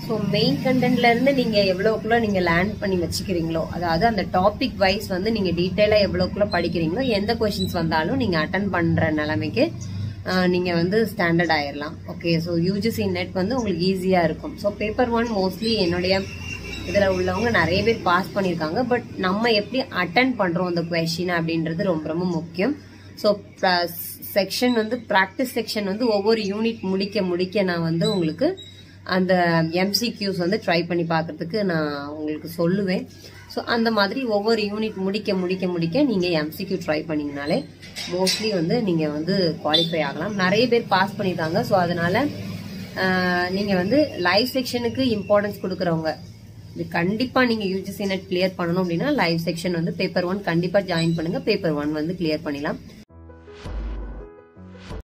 so main கண்டென்ட்ல இருந்து நீங்க எவ்வளவுக்குள்ள நீங்க லேர்ன் பண்ணி வச்சுக்கிறீங்களோ அதாவது அந்த டாபிக் வைஸ் வந்து நீங்க டீட்டெயிலா எவ்வளவுக்குள்ள படிக்கிறீங்களோ எந்த கொஷின்ஸ் வந்தாலும் நீங்க அட்டன் பண்ற நிலைமைக்கு ஆஹ், நீங்க வந்து ஸ்டாண்டர்ட் ஆயிரலாம் ஓகே ஸோ யூஜிசி நெட் வந்து உங்களுக்கு ஈஸியா இருக்கும் ஸோ பேப்பர் ஒன் மோஸ்ட்லி என்னுடைய இதுல உள்ளவங்க நிறைய பேர் பாஸ் பண்ணியிருக்காங்க பட் நம்ம எப்படி அட்டன் பண்றோம் அந்த கொஷின் அப்படின்றது ரொம்ப ரொம்ப முக்கியம் ஸோ செக்ஷன் வந்து ப்ராக்டிஸ் செக்ஷன் வந்து ஒவ்வொரு யூனிட் முடிக்க முடிக்க நான் வந்து உங்களுக்கு அந்த எம்சிக்யூஸ் வந்து ட்ரை பண்ணி பார்க்கறதுக்கு நான் உங்களுக்கு சொல்லுவேன் ஸோ அந்த மாதிரி ஒவ்வொரு யூனிட் முடிக்க முடிக்க முடிக்க நீங்கள் எம்சிக்யூ ட்ரை பண்ணீங்கனாலே மோஸ்ட்லி வந்து நீங்கள் வந்து குவாலிஃபை ஆகலாம் நிறைய பேர் பாஸ் பண்ணியிருக்காங்க ஸோ அதனால ஆஹ், நீங்க வந்து லைவ் செக்ஷனுக்கு இம்பார்ட்டன்ஸ் கொடுக்குறவங்க இது கண்டிப்பா நீங்க யூஜிசி நெட் கிளியர் பண்ணணும் அப்படின்னா லைவ் செக்ஷன் வந்து பேப்பர் ஒன் கண்டிப்பா ஜாயின் பண்ணுங்க பேப்பர் ஒன் வந்து கிளியர் பண்ணிடலாம்